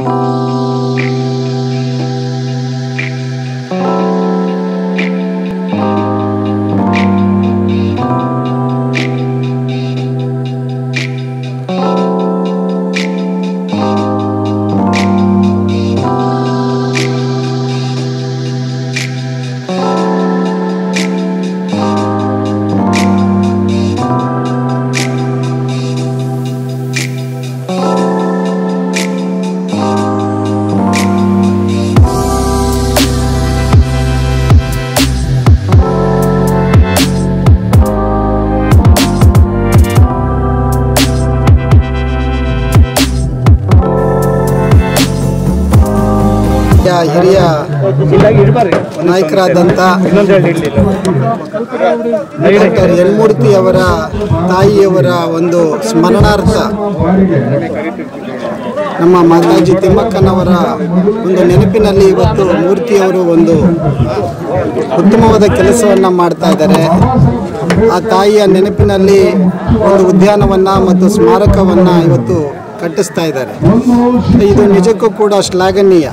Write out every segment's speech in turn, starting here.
ಹಿರಿಯ ನಾಯಕರಾದಂಥ ಡಾಕ್ಟರ್ ಯಲ್ಮೂರ್ತಿ ಅವರ ತಾಯಿಯವರ ಒಂದು ಸ್ಮರಣಾರ್ಥ ನಮ್ಮ ಮಾತಾಜಿ ತಿಮ್ಮಕ್ಕನವರ ಒಂದು ನೆನಪಿನಲ್ಲಿ ಇವತ್ತು ಮೂರ್ತಿಯವರು ಒಂದು ಉತ್ತಮವಾದ ಕೆಲಸವನ್ನು ಮಾಡ್ತಾ ಇದ್ದಾರೆ ಆ ತಾಯಿಯ ನೆನಪಿನಲ್ಲಿ ಒಂದು ಉದ್ಯಾನವನ್ನು ಮತ್ತು ಸ್ಮಾರಕವನ್ನು ಇವತ್ತು ಕಟ್ಟಿಸ್ತಾ ಇದ್ದಾರೆ ಇದು ನಿಜಕ್ಕೂ ಕೂಡ ಶ್ಲಾಘನೀಯ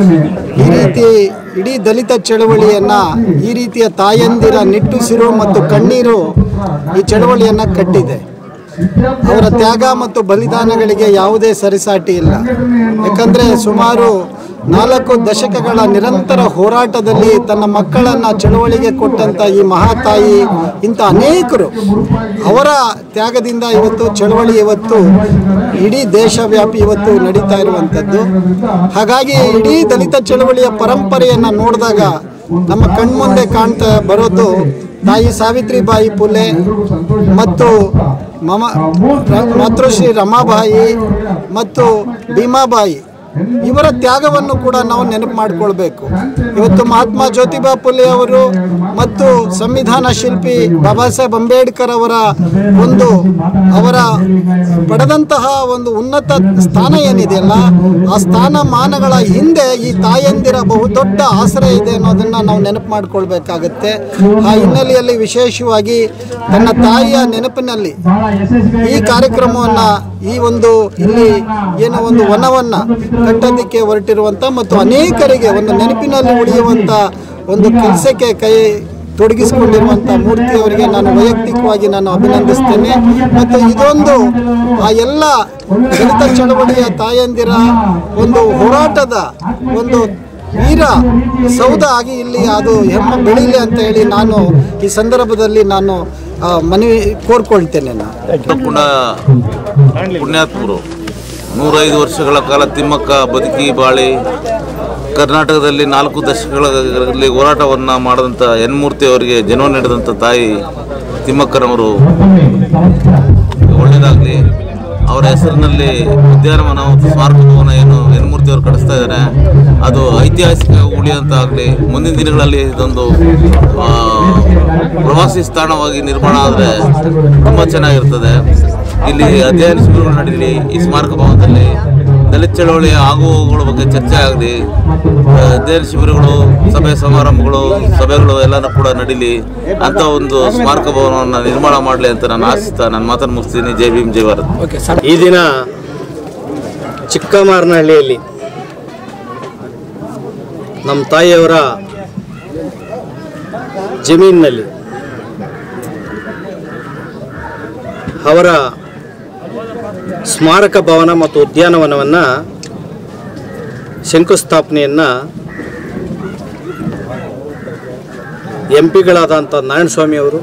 ಈ ರೀತಿ ಇಡೀ ದಲಿತ ಚಳವಳಿಯನ್ನು ಈ ರೀತಿಯ ತಾಯಂದಿರ ನಿಟ್ಟುಸಿರು ಮತ್ತು ಕಣ್ಣೀರು ಈ ಚಳವಳಿಯನ್ನು ಕಟ್ಟಿದೆ ಅವರ ತ್ಯಾಗ ಮತ್ತು ಬಲಿದಾನಗಳಿಗೆ ಯಾವುದೇ ಸರಿಸಾಟಿ ಇಲ್ಲ ಯಾಕಂದರೆ ಸುಮಾರು ನಾಲ್ಕು ದಶಕಗಳ ನಿರಂತರ ಹೋರಾಟದಲ್ಲಿ ತನ್ನ ಮಕ್ಕಳನ್ನು ಚಳವಳಿಗೆ ಕೊಟ್ಟಂಥ ಈ ಮಹಾತಾಯಿ ಇಂಥ ಅನೇಕರು ಅವರ ತ್ಯಾಗದಿಂದ ಇವತ್ತು ಚಳವಳಿ ಇವತ್ತು ಇಡೀ ದೇಶವ್ಯಾಪಿ ಇವತ್ತು ನಡೀತಾ ಇರುವಂಥದ್ದು ಹಾಗಾಗಿ ಇಡೀ ದಲಿತ ಚಳವಳಿಯ ಪರಂಪರೆಯನ್ನು ನೋಡಿದಾಗ ನಮ್ಮ ಕಣ್ಮುಂದೆ ಕಾಣ್ತಾ ಬರೋದು ತಾಯಿ ಸಾವಿತ್ರಿಬಾಯಿ ಪುಲೆ ಮತ್ತು ಮಮ ರ- ಮಾತೃಶ್ರೀ ರಮಾಬಾಯಿ ಮತ್ತು ಭೀಮಾಬಾಯಿ ಇವರ ತ್ಯಾಗವನ್ನು ಕೂಡ ನಾವು ನೆನಪು ಮಾಡಿಕೊಳ್ಬೇಕು ಇವತ್ತು ಮಹಾತ್ಮ ಜ್ಯೋತಿಬಾ ಫುಲೆ ಅವರು ಮತ್ತು ಸಂವಿಧಾನ ಶಿಲ್ಪಿ ಬಾಬಾ ಸಾಹೇಬ್ ಅಂಬೇಡ್ಕರ್ ಅವರ ಒಂದು ಅವರ ಪಡೆದಂತಹ ಒಂದು ಉನ್ನತ ಸ್ಥಾನ ಏನಿದೆಯಲ್ಲ ಆ ಸ್ಥಾನಮಾನಗಳ ಹಿಂದೆ ಈ ತಾಯಂದಿರ ಬಹುದೊಡ್ಡ ಆಶ್ರಯ ಇದೆ ಅನ್ನೋದನ್ನು ನಾವು ನೆನಪು ಮಾಡಿಕೊಳ್ಬೇಕಾಗತ್ತೆ ಆ ಹಿನ್ನೆಲೆಯಲ್ಲಿ ವಿಶೇಷವಾಗಿ ತನ್ನ ತಾಯಿಯ ನೆನಪಿನಲ್ಲಿ ಈ ಕಾರ್ಯಕ್ರಮವನ್ನು ಈ ಒಂದು ಇಲ್ಲಿ ಏನು ಒಂದು ವನವನ್ನು ಕಟ್ಟೋದಕ್ಕೆ ಹೊರಟಿರುವಂಥ ಮತ್ತು ಅನೇಕರಿಗೆ ಒಂದು ನೆನಪಿನಲ್ಲಿ ಉಳಿಯುವಂಥ ಒಂದು ಕೆಲಸಕ್ಕೆ ಕೈ ತೊಡಗಿಸಿಕೊಂಡಿರುವಂಥ ಮೂರ್ತಿಯವರಿಗೆ ನಾನು ವೈಯಕ್ತಿಕವಾಗಿ ನಾನು ಅಭಿನಂದಿಸ್ತೇನೆ ಮತ್ತು ಇದೊಂದು ಆ ಎಲ್ಲ ದಲಿತ ಚಳವಳಿಯ ತಾಯಂದಿರ ಒಂದು ಹೋರಾಟದ ಒಂದು ವೀರ ಸೌಧ ಆಗಿ ಇಲ್ಲಿ ಅದು ಹೆಮ್ಮೆ ಬೆಳೀಲಿ ಅಂತ ಹೇಳಿ ನಾನು ಈ ಸಂದರ್ಭದಲ್ಲಿ ನಾನು ಆ, ಮನವಿ ಕೋರ್ಕೊಳ್ತೇನೆ ನಾನು ಪುಣ್ಯ ಪುಣ್ಯಾತ್ಮರು ನೂರೈದು ವರ್ಷಗಳ ಕಾಲ ತಿಮ್ಮಕ್ಕ ಬದುಕಿ ಬಾಳಿ ಕರ್ನಾಟಕದಲ್ಲಿ ನಾಲ್ಕು ದಶಕಗಳಲ್ಲಿ ಹೋರಾಟವನ್ನು ಮಾಡಿದಂಥ ಎನ್ಮೂರ್ತಿ ಅವರಿಗೆ ಜನ್ಮ ನೀಡಿದಂಥ ತಾಯಿ ತಿಮ್ಮಕ್ಕನವರು ಒಳ್ಳೆಯದಾಗಲಿ ಅವರ ಹೆಸರಿನಲ್ಲಿ ಉದ್ಯಾನವನ ಮತ್ತು ಸ್ಮಾರಕ ಭವನ ಏನು ಎನ್ಮೂರ್ತಿ ಅವರು ಕಟ್ಟಿಸ್ತಾ ಇದ್ದಾರೆ ಅದು ಐತಿಹಾಸಿಕ ಉಳಿಯಂತಾಗಲಿ ಮುಂದಿನ ದಿನಗಳಲ್ಲಿ ಇದೊಂದು ಆ, ಪ್ರವಾಸಿ ಸ್ಥಾನವಾಗಿ ನಿರ್ಮಾಣ ಆದರೆ ತುಂಬ ಚೆನ್ನಾಗಿರ್ತದೆ ಇಲ್ಲಿ ಅಧ್ಯಯನ ಶಿಬಿರಗಳು ನಡೀಲಿ ಈ ಸ್ಮಾರಕ ಭವನದಲ್ಲಿ ದಲಿತ ಚಳವಳಿಯ ಆಗುಹೋಗುಗಳ ಬಗ್ಗೆ ಚರ್ಚೆ ಆಗಲಿ ಅಧ್ಯಯನ ಶಿಬಿರಗಳು ಸಭೆ ಸಮಾರಂಭಗಳು ಸಭೆಗಳು ಎಲ್ಲನೂ ಕೂಡ ನಡೀಲಿ ಅಂತ ಒಂದು ಸ್ಮಾರಕ ಭವನವನ್ನು ನಿರ್ಮಾಣ ಮಾಡಲಿ ಅಂತ ನಾನು ಆಶಿಸ್ತಾ ನಾನು ಮಾತನ್ನು ಮುಗಿಸ್ತೀನಿ ಜೈ ಭೀಮ್ ಜೈ ಭಾರತ್ ಈ ದಿನ ಚಿಕ್ಕಮಾರನಹಳ್ಳಿಯಲ್ಲಿ ನಮ್ಮ ತಾಯಿಯವರ ಜಮೀನಿನಲ್ಲಿ ಅವರ ಸ್ಮಾರಕ ಭವನ ಮತ್ತು ಉದ್ಯಾನವನವನ್ನು ಶಂಕುಸ್ಥಾಪನೆಯನ್ನು ಎಂ ಪಿಗಳಾದಂಥ ನಾರಾಯಣಸ್ವಾಮಿ ಅವರು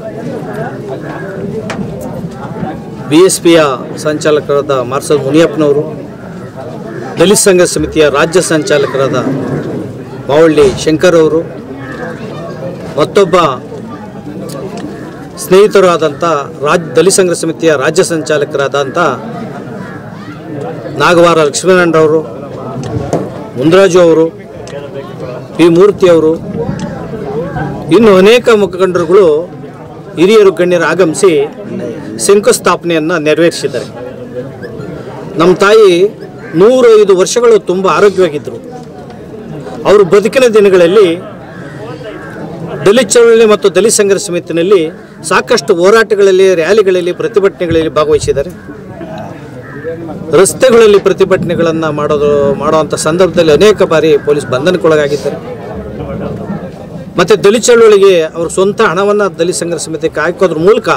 ಬಿ ಎಸ್ ಪಿಯ ಸಂಚಾಲಕರಾದ ಮಾರ್ಸಲ್ ಮುನಿಯಪ್ಪನವರು ದಲಿತ ಸಂಘ ಸಮಿತಿಯ ರಾಜ್ಯ ಸಂಚಾಲಕರಾದ ಮಾವಳ್ಳಿ ಶಂಕರ್ ಅವರು ಮತ್ತೊಬ್ಬ ಸ್ನೇಹಿತರು ಆದಂಥ ರಾಜ್ ದಲಿತ ಸಂಘ ಸಮಿತಿಯ ರಾಜ್ಯ ಸಂಚಾಲಕರಾದಂಥ ನಾಗವಾರ ಲಕ್ಷ್ಮೀನಾರಾಯಣರವರು ಮುಂದರಾಜು ಅವರು ಪಿ ಮೂರ್ತಿ ಅವರು ಇನ್ನು ಅನೇಕ ಮುಖಂಡರುಗಳು ಹಿರಿಯರು ಗಣ್ಯರು ಆಗಮಿಸಿ ಶಂಕುಸ್ಥಾಪನೆಯನ್ನು ನೆರವೇರಿಸಿದ್ದಾರೆ ನಮ್ಮ ತಾಯಿ ನೂರೈದು ವರ್ಷಗಳು ತುಂಬ ಆರೋಗ್ಯವಾಗಿದ್ದರು ಅವರು ಬದುಕಿನ ದಿನಗಳಲ್ಲಿ ದಲಿತ ಚಳವಳಿ ಮತ್ತು ದಲಿತ ಸಂಘರ್ಷ ಸಮಿತಿನಲ್ಲಿ ಸಾಕಷ್ಟು ಹೋರಾಟಗಳಲ್ಲಿ ರ್ಯಾಲಿಗಳಲ್ಲಿ ಪ್ರತಿಭಟನೆಗಳಲ್ಲಿ ಭಾಗವಹಿಸಿದ್ದಾರೆ ರಸ್ತೆಗಳಲ್ಲಿ ಪ್ರತಿಭಟನೆಗಳನ್ನು ಮಾಡೋದು ಮಾಡುವಂಥ ಸಂದರ್ಭದಲ್ಲಿ ಅನೇಕ ಬಾರಿ ಪೊಲೀಸ್ ಬಂಧನಕ್ಕೊಳಗಾಗಿದ್ದಾರೆ ಮತ್ತು ದಲಿತ ಚಳವಳಿಗೆ ಅವ್ರ ಸ್ವಂತ ಹಣವನ್ನು ದಲಿತ ಸಂಘರ್ಷ ಸಮಿತಿಗೆ ಹಾಕೋದ್ರ ಮೂಲಕ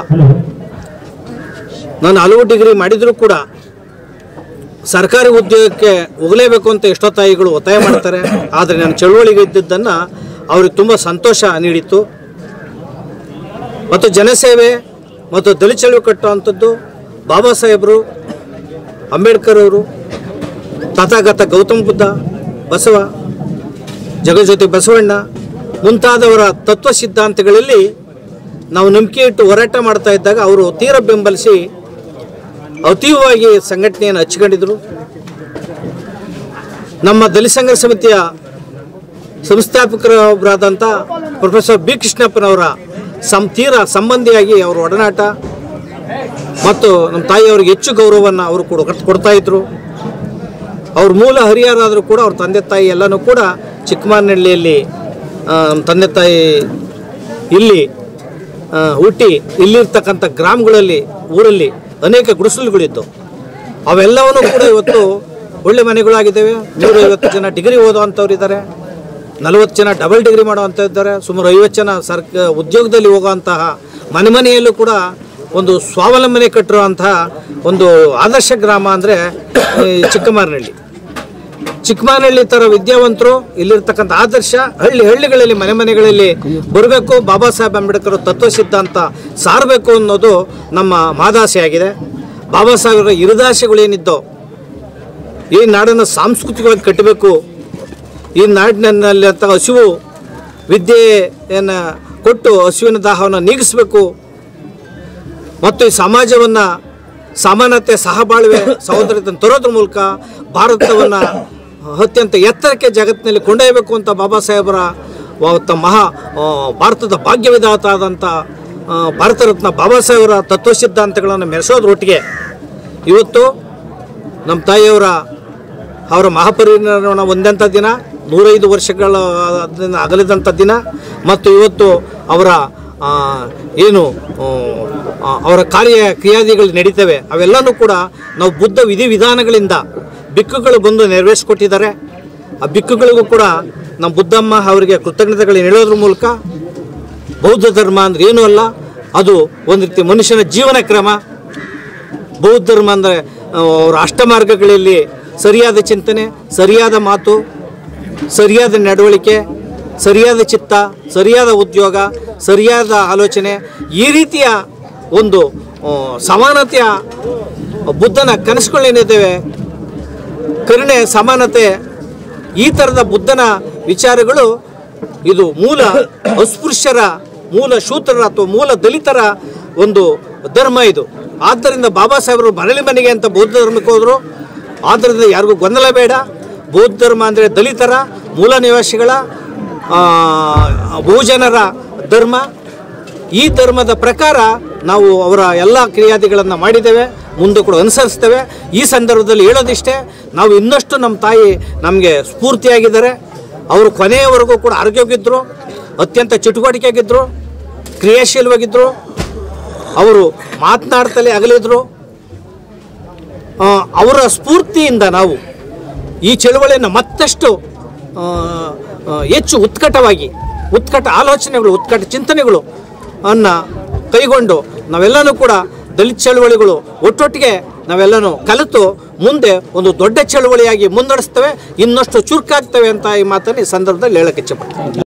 ನಾನು ಹಲವು ಡಿಗ್ರಿ ಮಾಡಿದರೂ ಕೂಡ ಸರ್ಕಾರಿ ಉದ್ಯೋಗಕ್ಕೆ ಹೋಗಲೇಬೇಕು ಅಂತ ಎಷ್ಟೋ ತಾಯಿಗಳು ಒತ್ತಾಯ ಮಾಡ್ತಾರೆ ಆದರೆ ನಾನು ಚಳುವಳಿಗೆ ಇದ್ದದ್ದನ್ನು ಅವ್ರಿಗೆ ತುಂಬ ಸಂತೋಷ ನೀಡಿತ್ತು ಮತ್ತು ಜನಸೇವೆ ಮತ್ತು ದಲಿತ ಚಳುವಳಿ ಕಟ್ಟುವಂಥದ್ದು ಬಾಬಾ ಸಾಹೇಬರು ಅಂಬೇಡ್ಕರ್ ಅವರು ತಥಾಗತ ಗೌತಮ ಬುದ್ಧ ಬಸವ ಜಗಜ್ಯೋತಿ ಬಸವಣ್ಣ ಮುಂತಾದವರ ತತ್ವ ಸಿದ್ಧಾಂತಗಳಲ್ಲಿ ನಾವು ನಂಬಿಕೆ ಇಟ್ಟು ಹೋರಾಟ ಮಾಡ್ತಾ ಇದ್ದಾಗ ಅವರು ತೀರ ಬೆಂಬಲಿಸಿ ಅತೀವವಾಗಿ ಸಂಘಟನೆಯನ್ನು ಹಚ್ಕೊಂಡಿದ್ರು ನಮ್ಮ ದಲಿತ ಸಂಘರ್ಷ ಸಮಿತಿಯ ಸಂಸ್ಥಾಪಕರೊಬ್ಬರಾದಂಥ ಪ್ರೊಫೆಸರ್ ಬಿ ಕೃಷ್ಣಪ್ಪನವರ ಸಂ ತೀರ ಸಂಬಂಧಿಯಾಗಿ ಅವರ ಒಡನಾಟ ಮತ್ತು ನಮ್ಮ ತಾಯಿಯವರಿಗೆ ಹೆಚ್ಚು ಗೌರವವನ್ನು ಅವರು ಕೂಡ ಕೊಡ್ತಾ ಇದ್ರು ಅವ್ರ ಮೂಲ ಹರಿಹರ ಆದರೂ ಕೂಡ ಅವ್ರ ತಂದೆ ತಾಯಿ ಎಲ್ಲನೂ ಕೂಡ ಚಿಕ್ಕಮಾನಹಳ್ಳಿಯಲ್ಲಿ ಆ, ನಮ್ಮ ತಂದೆ ತಾಯಿ ಇಲ್ಲಿ ಆ, ಹುಟ್ಟಿ ಇಲ್ಲಿರ್ತಕ್ಕಂಥ ಗ್ರಾಮಗಳಲ್ಲಿ ಊರಲ್ಲಿ ಅನೇಕ ಗುಡಿಸಲುಗಳಿದ್ದು ಅವೆಲ್ಲವನ್ನೂ ಕೂಡ ಇವತ್ತು ಒಳ್ಳೆ ಮನೆಗಳಾಗಿದ್ದಾವೆ ನೂರೈವತ್ತು ಜನ ಡಿಗ್ರಿ ಓದುವಂಥವ್ರು ಇದ್ದಾರೆ ನಲವತ್ತು ಜನ ಡಬಲ್ ಡಿಗ್ರಿ ಮಾಡುವಂಥ ಇದ್ದಾರೆ ಸುಮಾರು ಐವತ್ತು ಜನ ಸರ್ಕ ಉದ್ಯೋಗದಲ್ಲಿ ಹೋಗುವಂತಹ ಮನೆ ಮನೆಯಲ್ಲೂ ಕೂಡ ಒಂದು ಸ್ವಾವಲಂಬನೆ ಕಟ್ಟಿರುವಂತಹ ಒಂದು ಆದರ್ಶ ಗ್ರಾಮ ಅಂದರೆ ಚಿಕ್ಕಮಾರನಹಳ್ಳಿ ಚಿಕ್ಕಮಾನಹಳ್ಳಿ ಥರ ವಿದ್ಯಾವಂತರು ಇಲ್ಲಿರ್ತಕ್ಕಂಥ ಆದರ್ಶ ಹಳ್ಳಿ ಹಳ್ಳಿಗಳಲ್ಲಿ ಮನೆ ಮನೆಗಳಲ್ಲಿ ಬರಬೇಕು ಬಾಬಾ ಸಾಹೇಬ್ ಅಂಬೇಡ್ಕರ್ ತತ್ವ ಸಿದ್ಧಾಂತ ಸಾರಬೇಕು ಅನ್ನೋದು ನಮ್ಮ ಮಾದಾಸೆಯಾಗಿದೆ ಬಾಬಾ ಸಾಹೇಬರ ಇರುದಾಸೆಗಳೇನಿದ್ದೋ ಈ ನಾಡನ್ನು ಸಾಂಸ್ಕೃತಿಕವಾಗಿ ಕಟ್ಟಬೇಕು ಈ ನಾಡಿನಲ್ಲಿ ಅಂತ ಹಸಿವು ವಿದ್ಯೆಯನ್ನು ಕೊಟ್ಟು ಹಸುವಿನ ದಾಹವನ್ನು ನೀಗಿಸಬೇಕು ಮತ್ತು ಈ ಸಮಾಜವನ್ನು ಸಮಾನತೆ ಸಹಬಾಳ್ವೆ ಸಹೋದರತೆಯನ್ನು ತರೋದ್ರ ಮೂಲಕ ಭಾರತವನ್ನು ಅತ್ಯಂತ ಎತ್ತರಕ್ಕೆ ಜಗತ್ತಿನಲ್ಲಿ ಕೊಂಡೊಯ್ಯಬೇಕು ಅಂತ ಬಾಬಾ ಸಾಹೇಬರ ವ- ತಮ್ಮ ಮಹಾ ಆ, ಭಾರತದ ಭಾಗ್ಯವಿಧಾತ ಆದಂಥ ಆ, ಭಾರತ ರತ್ನ ಬಾಬಾ ಸಾಹೇಬರ ತತ್ವ ಸಿದ್ಧಾಂತಗಳನ್ನು ಮೆರೆಸೋದ್ರೊಟ್ಟಿಗೆ ಇವತ್ತು ನಮ್ಮ ತಾಯಿಯವರ ಅವರ ಮಹಾಪರಿನಿರ್ವಾಣ ಹೊಂದಂಥ ದಿನ ನೂರೈದು ವರ್ಷಗಳ ಅದನ್ನ ಅಗಲಿದಂಥ ದಿನ ಮತ್ತು ಇವತ್ತು ಅವರ ಆ, ಏನು ಆ, ಅವರ ಕಾರ್ಯ ಕ್ರಿಯಾದಿಗಳು ನಡೀತವೆ ಅವೆಲ್ಲನೂ ಕೂಡ ನಾವು ಬುದ್ಧ ವಿಧಿವಿಧಾನಗಳಿಂದ ಬಿಕ್ಕುಗಳು ಬಂದು ನೆರವೇರಿಸ್ಕೊಟ್ಟಿದ್ದಾರೆ ಆ ಬಿಕ್ಕುಗಳಿಗೂ ಕೂಡ ನಮ್ಮ ಬುದ್ಧಮ್ಮ ಅವರಿಗೆ ಕೃತಜ್ಞತೆಗಳನ್ನ ಹೇಳೋದ್ರ ಮೂಲಕ ಬೌದ್ಧ ಧರ್ಮ ಅಂದ್ರೆ ಏನೂ ಅಲ್ಲ ಅದು ಒಂದು ರೀತಿ ಮನುಷ್ಯನ ಜೀವನ ಕ್ರಮ ಬೌದ್ಧ ಧರ್ಮ ಅಂದರೆ ಅವರ ಅಷ್ಟಮಾರ್ಗಗಳಲ್ಲಿ ಸರಿಯಾದ ಚಿಂತನೆ ಸರಿಯಾದ ಮಾತು ಸರಿಯಾದ ನಡವಳಿಕೆ ಸರಿಯಾದ ಚಿತ್ತ ಸರಿಯಾದ ಉದ್ಯೋಗ ಸರಿಯಾದ ಆಲೋಚನೆ ಈ ರೀತಿಯ ಒಂದು ಆ, ಸಮಾನತೆಯ ಬುದ್ಧನ ಕನಸುಗಳೇನಿದ್ದೇವೆ ಕರುಣೆ ಸಮಾನತೆ ಈ ಥರದ ಬುದ್ಧನ ವಿಚಾರಗಳು ಇದು ಮೂಲ ಅಸ್ಪೃಶ್ಯರ ಮೂಲ ಶೂದ್ರರ ಅಥವಾ ಮೂಲ ದಲಿತರ ಒಂದು ಧರ್ಮ ಇದು ಆದ್ದರಿಂದ ಬಾಬಾ ಸಾಹೇಬರು ಮರಳಿ ಮನೆಗೆ ಅಂತ ಬೌದ್ಧ ಧರ್ಮಕ್ಕೆ ಹೋದರು ಆದ್ದರಿಂದ ಯಾರಿಗೂ ಗೊಂದಲ ಬೇಡ ಬೌದ್ಧ ಧರ್ಮ ಅಂದರೆ ದಲಿತರ ಮೂಲ ನಿವಾಸಿಗಳ ಆ, ಬಹುಜನರ ಧರ್ಮ ಈ ಧರ್ಮದ ಪ್ರಕಾರ ನಾವು ಅವರ ಎಲ್ಲ ಕ್ರಿಯಾದಿಗಳನ್ನು ಮಾಡಿದ್ದೇವೆ ಮುಂದೆ ಕೂಡ ಅನುಸರಿಸ್ತೇವೆ ಈ ಸಂದರ್ಭದಲ್ಲಿ ಹೇಳೋದಿಷ್ಟೇ ನಾವು ಇನ್ನಷ್ಟು ನಮ್ಮ ತಾಯಿ ನಮಗೆ ಸ್ಫೂರ್ತಿಯಾಗಿದ್ದಾರೆ ಅವರು ಕೊನೆಯವರೆಗೂ ಕೂಡ ಆರೋಗ್ಯವಾಗಿದ್ದರು ಅತ್ಯಂತ ಚಟುವಟಿಕೆಯಾಗಿದ್ದರು ಕ್ರಿಯಾಶೀಲವಾಗಿದ್ದರು ಅವರು ಮಾತನಾಡ್ತಲೇ ಅಗಲಿದ್ರು ಆ, ಅವರ ಸ್ಫೂರ್ತಿಯಿಂದ ನಾವು ಈ ಚಳುವಳಿಯನ್ನು ಮತ್ತಷ್ಟು ಆ, ಆ, ಹೆಚ್ಚು ಉತ್ಕಟವಾಗಿ ಉತ್ಕಟ ಆಲೋಚನೆಗಳು ಉತ್ಕಟ ಚಿಂತನೆಗಳು ಅನ್ನ ಕೈಗೊಂಡು ನಾವೆಲ್ಲನೂ ಕೂಡ ದಲಿತ ಚಳುವಳಿಗಳು ಒಟ್ಟೊಟ್ಟಿಗೆ ನಾವೆಲ್ಲನೂ ಕಲಿತು ಮುಂದೆ ಒಂದು ದೊಡ್ಡ ಚಳುವಳಿಯಾಗಿ ಮುನ್ನಡೆಸ್ತೇವೆ ಇನ್ನಷ್ಟು ಚುರುಕಾಗ್ತವೆ ಅಂತ ಈ ಮಾತನ್ನು ಈ ಸಂದರ್ಭದಲ್ಲಿ ಹೇಳಕ್ಕೆ ಇಚ್ಛೆಪಡ್ತೀನಿ